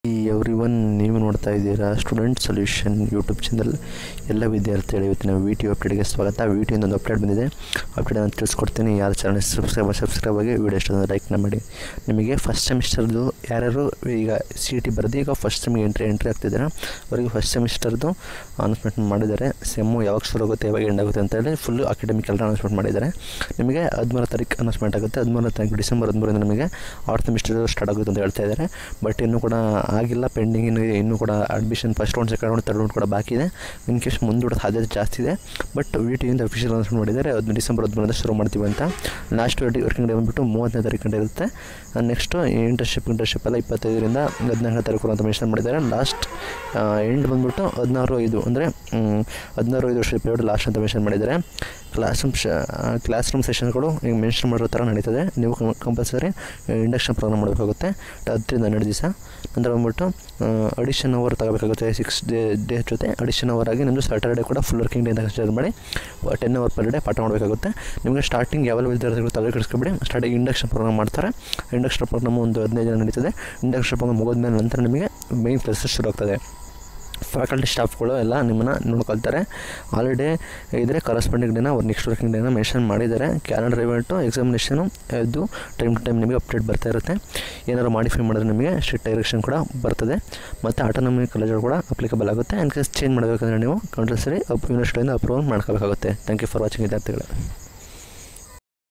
every one ನೀವು ನೋಡ್ತಾ ಇದ್ದೀರಾ ಸ್ಟೂಡೆಂಟ್ ಸೊಲ್ಯೂಷನ್ ಯೂಟ್ಯೂಬ್ ಚಾನಲ್ ಎಲ್ಲ ವಿದ್ಯಾರ್ಥಿಗಳು ಇವತ್ತಿನ ವಿಡಿಯೋ ಅಪ್ಡೇಟ್ಗೆ ಸ್ವಾಗತ ವಿಡಿಯೋಯಿಂದ ಒಂದು ಅಪ್ಡೇಟ್ ಬಂದಿದೆ ಅಪ್ಡೇಟ್ ನಾನು ತಿಳಿಸ್ಕೊಡ್ತೀನಿ ಯಾರು ಚಾನಲ್ ಸಬ್ಸ್ಕ್ರೈಬ್ ಸಬ್ಸ್ಕ್ರೈಬ್ ಆಗಿ ವಿಡಿಯೋ ಇಷ್ಟ ಲೈಕ್ನ ಮಾಡಿ ನಿಮಗೆ ಫಸ್ಟ್ ಸೆಮಿಸ್ಟರ್ದು ಯಾರ್ಯಾರು ಈಗ ಸಿ ಟಿ ಬರೆದು ಈಗ ಫಸ್ಟ್ ಸೆಮಿಗೆ ಎಂಟ್ರಿ ಎಂಟ್ರಿ ಆಗ್ತಿದ್ದಾರೆ ಅವರಿಗೆ ಫಸ್ಟ್ ಸೆಮಿಸ್ಟರ್ದು ಅನೌನ್ಸ್ಮೆಂಟ್ ಮಾಡಿದ್ದಾರೆ ಸೆಮ್ಮು ಯಾವಾಗ ಶುರು ಆಗುತ್ತೆ ಯಾವಾಗ ಎಂಡ್ ಆಗುತ್ತೆ ಅಂತ ಹೇಳಿ ಫುಲ್ಲು ಅಕಾಡೆಮಿಕ್ ಎಲ್ಲ ಅನೌನ್ಸ್ಮೆಂಟ್ ಮಾಡಿದ್ದಾರೆ ನಿಮಗೆ ಹದಿಮೂರು ತಾರೀಕು ಅನೌನ್ಸ್ಮೆಂಟ್ ಆಗುತ್ತೆ ಹದಿಮೂರನೇ ತಾರೀಕು ಡಿಸೆಂಬರ್ ಹದಿಮೂರಿಂದ ನಮಗೆ ಆರ್ಟ್ ಸೆಮಿಸ್ಟರ್ ಸ್ಟಾರ್ಟ್ ಆಗುತ್ತೆ ಅಂತ ಹೇಳ್ತಾ ಇದ್ದಾರೆ ಬಟ್ ಇನ್ನೂ ಕೂಡ ಆಗಿಲ್ಲ ಪೆಂಡಿಂಗ್ ಇನ್ನು ಇನ್ನೂ ಕೂಡ admission first round second round third round ಕೂಡ ಬಾಕಿ ಇದೆ ಇನ್ ಕೇಸ್ ಮುಂದೂಡೋ ಸಾಧ್ಯತೆ ಜಾಸ್ತಿ ಇದೆ ಬಟ್ ವಿ ಟಿಯಿಂದ ಅಫಿಷಿಯಲ್ ಅನೌನ್ಸ್ಮೆಂಟ್ ಮಾಡಿದ್ದಾರೆ ಅದು ಡಿಸೆಂಬರ್ ಹದಿಮೂರರಿಂದ ಶುರು ಮಾಡ್ತೀವಿ ಅಂತ ಲಾಸ್ಟ್ ವರ್ಕಿಂಗ್ ಡೇ ಬಂದುಬಿಟ್ಟು ಮೂವತ್ತನೇ ತಾರೀಕು ಗಂಟೆ ಇರುತ್ತೆ ನೆಕ್ಸ್ಟು ಇಂಟರ್ಶಿಪ್ ಇಂಟರ್ಶಿಪ್ ಎಲ್ಲ ಇಪ್ಪತ್ತೈದರಿಂದ ಹದಿನಾಲ್ಕನೇ ತಾರೀಕು ಅಂತ ಮೆನ್ಷನ್ ಮಾಡಿದ್ದಾರೆ ಲಾಸ್ಟ್ ಎಂಡ್ ಬಂದುಬಿಟ್ಟು ಹದಿನಾರು ಐದು ಅಂದರೆ ಹದಿನಾರು ಐದು ವರ್ಷದ ಪೀರಿಯಡ್ ಲಾಸ್ಟ್ ಅಂತ ಮೆನ್ಷನ್ ಮಾಡಿದ್ದಾರೆ ಕ್ಲಾಸ್ ರೂಮ್ ಶ ಕ್ಲಾಸ್ ರೂಮ್ ಸೆಷನ್ಗಳು ಈಗ ಮೆನ್ಷನ್ ಮಾಡಿರೋ ಥರ ನಡೀತದೆ ನೀವು ಕಂಪಲ್ಸರಿ ಇಂಡಕ್ಷನ್ ಪ್ರೋಗ್ರಾಮ್ ಮಾಡಬೇಕಾಗುತ್ತೆ ಹತ್ತರಿಂದ ಹನ್ನೆರಡು ದಿವಸ ನಂತರ ಬಂದ್ಬಿಟ್ಟು ಅಡಿಷನ್ ಅವರ್ ತಗೋಬೇಕಾಗುತ್ತೆ ಸಿಕ್ಸ್ ಡೇ ಡೇ ಜೊತೆ ಅಡಿಷನ್ ಅವರ್ ಆಗಿ ನಿಮ್ಮದು ಸ್ಯಾಟರ್ಡೆ ಕೂಡ ಫುಲ್ ವರ್ಕಿಂಗ್ ಡೇ ಅಂತ ಕನ್ಸಿಡರ್ ಮಾಡಿ ಟೆನ್ ಅವರ್ ಪರ್ ಡೇ ಪಾಠ ಮಾಡಬೇಕಾಗುತ್ತೆ ನಿಮಗೆ ಸ್ಟಾರ್ಟಿಂಗ್ ಯಾವೆಲ್ಲ ವಿದ್ಯಾರ್ಥಿಗಳು ತಲೆ ಕೆಡಿಸ್ಕೊಬೇಡಿ ಸ್ಟಾರ್ಟಿಂಗ್ ಇಂಡಕ್ಷನ್ ಪ್ರೋಗ್ರಾಮ್ ಮಾಡ್ತಾರೆ ಇಂಡಕ್ಷನ್ ಪ್ರೋಗ್ರಾಮ್ ಒಂದು ಹದಿನೈದು ದಿನ ನಡೀತದೆ ಇಂಡಕ್ಷನ್ ಪ್ರೋಗ್ರಾಮ್ ಮುಗಿದ್ಮೇಲೆ ನಂತರ ನಿಮಗೆ ಮೇನ್ ಕ್ಲಾಸಸ್ ಶುರು ಆಗ್ತದೆ ಫ್ಯಾಕಲ್ಟಿ ಸ್ಟಾಫ್ಗಳು ಎಲ್ಲ ನಿಮ್ಮನ್ನು ನೋಡ್ಕೊಳ್ತಾರೆ ಆಲ್ರೆಡಿ ಇದ್ರೆ ಕರಸ್ಪಾಂಡಿಂಗ್ ಡೇನ ಅವ್ರು ನೆಕ್ಸ್ಟ್ ವರ್ಕಿಂಗ್ ಡೇನ ಮೆನ್ಷನ್ ಮಾಡಿದ್ದಾರೆ ಕ್ಯಾಲೆಂಡರ್ ಇವೆಂಟು ಎಕ್ಸಾಮಿನೇಷನು ಇದು ಟೈಮ್ ಟು ಟೈಮ್ ನಿಮಗೆ ಅಪ್ಡೇಟ್ ಬರ್ತಾ ಇರುತ್ತೆ ಏನಾದ್ರು ಮಾಡಿಫೈ ಮಾಡಿದ್ರೆ ನಿಮಗೆ ಸ್ಟ್ರಿಕ್ಟ್ ಡೈರೆಕ್ಷನ್ ಕೂಡ ಬರ್ತದೆ ಮತ್ತು ಆಟೋನಮಿ ಕಾಲೇಜ್ಗಳು ಕೂಡ ಅಪ್ಲಿಕಬಲ್ ಆಗುತ್ತೆ ಇನ್ ಕೇಸ್ ಚೇಂಜ್ ಮಾಡಬೇಕಂದ್ರೆ ನೀವು ಕಂಪಲ್ಸರಿ ಅಪ್ ಯೂನಿವರ್ಸಿಟಿಯಿಂದ ಅಪ್ರೂವಲ್ ಮಾಡ್ಕೋಬೇಕಾಗುತ್ತೆ ಥ್ಯಾಂಕ್ ಯು ಫಾರ್ ವಾಚಿಂಗ್ ವಿದ್ಯಾರ್ಥಿಗಳು